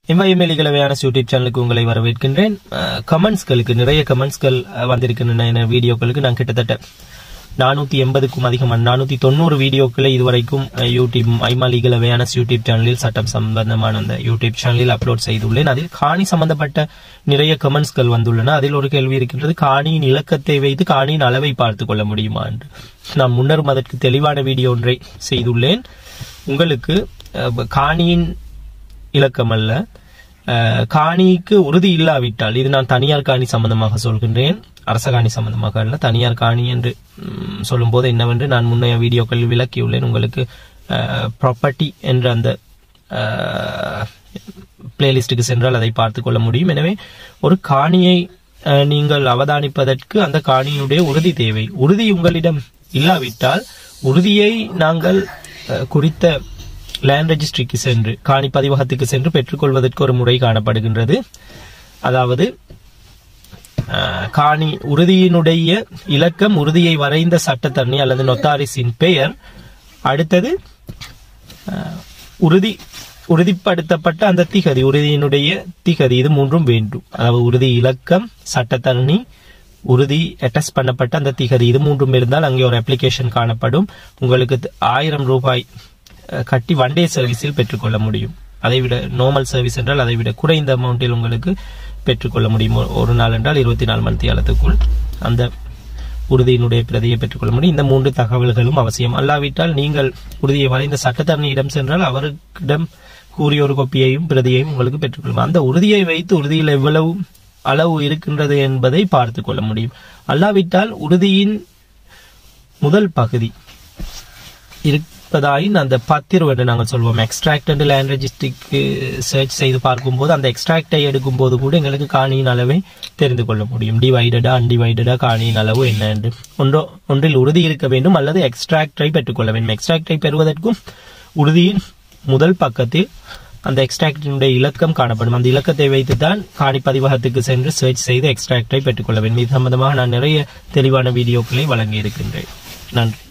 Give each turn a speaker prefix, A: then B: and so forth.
A: எம்ஐஎம்எல் இகலவையான YouTube சேனலுக்கு உங்களை வரவேற்கின்றேன் கமெண்ட்ஸ்களுக்கு நிறைய கமெண்ட்ஸ்கள் வந்திருக்கின்றன என வீடியோக்களுக்கு நான் கிட்டத்தட்ட நானூத்தி எண்பதுக்கும் அதிகமான நானூத்தி தொண்ணூறு வீடியோக்களை இதுவரைக்கும் அஹ், யூடியூப் ஐமால் இகலவையான யூடியூப் சேனலில் சட்டம் சம்பந்தமான அந்த யூடியூப் சேனலில் அப்லோட் செய்துள்ளேன் அதில் காணி சம்பந்தப்பட்ட நிறைய கமெண்ட்ஸ்கள் வந்துள்ளன அதில் ஒரு கேள்வி இருக்கின்றது காணியின் இலக்கத்தை வைத்து காணியின் அளவை பார்த்துக் கொள்ள முடியுமா என்று நான் முன்னரும் அதற்கு தெளிவான வீடியோ ஒன்றை செய்துள்ளேன் உங்களுக்கு அஹ், காணியின் இலக்கம் அல்ல அஹ், காணிக்கு உறுதி இல்லாவிட்டால் இது நான் தனியார் காணி சம்பந்தமாக சொல்கின்றேன் அரச காணி சம்பந்தமாக அல்ல தனியார் காணி என்று ம், சொல்லும்போது என்னவென்று நான் முன்னைய வீடியோக்களில் விளக்கியுள்ளேன் உங்களுக்கு ப்ராப்பர்ட்டி என்ற அந்த பிளேலிஸ்டுக்கு சென்றால் அதை பார்த்துக் கொள்ள முடியும் எனவே ஒரு காணியை அஹ், நீங்கள் அவதானிப்பதற்கு அந்த காணியினுடைய உறுதி தேவை உறுதி உங்களிடம் இல்லாவிட்டால் உறுதியை நாங்கள் அஹ், குறித்த லேண்ட் ரெஜிஸ்ட்ரிக்கு சென்று காணி பதிவகத்துக்கு சென்று பெற்றுக்கொள்வதற்கு ஒரு முறை காணப்படுகின்றது அதாவது அஹ், காணி உறுதியினுடைய இலக்கம் உறுதியை வரைந்த சட்டத்தரணி அல்லது நொத்தாரிசின் பெயர் அடுத்தது அஹ், உறுதி உறுதிப்படுத்தப்பட்ட அந்த திகதி உறுதியினுடைய திகதி இது மூன்றும் வேண்டும் அதாவது உறுதி இலக்கம் சட்டத்தரணி உறுதி அட்டாச் பண்ணப்பட்ட அந்த திகதி இது மூன்றும் இருந்தால் அங்கே ஒரு அப்ளிகேஷன் காணப்படும் உங்களுக்கு த- ஆயிரம் ரூபாய் அஹ், கட்டி ஒன் டே சர்வீஸில் பெற்றுக்கொள்ள முடியும் அதை விட நார்மல் சர்வீஸ் என்றால் அதை விட குறைந்த அமௌண்ட்டில் உங்களுக்கு பெற்றுக்கொள்ள முடியும் ஒரு- ஒரு நாள் என்றால் இருபத்தி நாலு மணி நேரத்துக்குள் அந்த உறுதியினுடைய பிரதியை பெற்றுக்கொள்ள முடியும் இந்த மூன்று தகவல்களும் அவசியம் அல்லாவிட்டால் நீங்கள் உறுதியை வரைந்த சட்டத்தரணியிடம் சென்றால் அவரிடம் கூறிய ஒரு கோப்பியையும் பிரதியையும் உங்களுக்கு பெற்றுக்கொள்ளும் அந்த உறுதியை வைத்து உறுதியில் எவ்வளவு அளவு இருக்கின்றது என்பதை பார்த்துக் கொள்ள முடியும் அல்லாவிட்டால் உறுதியின் முதல் பகுதி இருப்பதாயின் அந்த பத்திரம் என்று நாங்கள் சொல்வோம் எக்ஸ்ட்ராக்ட் அண்ட் லேண்ட் ரெஜிஸ்ட்ரிக்கு சர்ச் செய்து பார்க்கும்போது அந்த எக்ஸ்ட்ராக்டை எடுக்கும்போது கூட எங்களுக்கு காணியின் அளவை தெரிந்து கொள்ள முடியும் டிவைடடா அன்டிவைடடா காணியின் அளவு என்ன என்று ஒன்றோ ஒன்றில் உறுதி இருக்க வேண்டும் அல்லது எக்ஸ்ட்ராக்டை பெற்றுக்கொள்ள வேண்டும் எக்ஸ்ட்ராக்டை பெறுவதற்கும் உறுதியின் முதல் பக்கத்தில் அந்த எக்ஸ்ட்ராக்டினுடைய இலக்கம் காணப்படும் அந்த இலக்கத்தை வைத்துதான் காணி பதிவகத்துக்கு சென்று சர்ச் செய்து எக்ஸ்ட்ராக்டை பெற்றுக்கொள்ள வேண்டும் இது சம்பந்தமாக நான் நிறைய தெளிவான வீடியோக்களை வழங்கி இருக்கின்றேன் நன்றி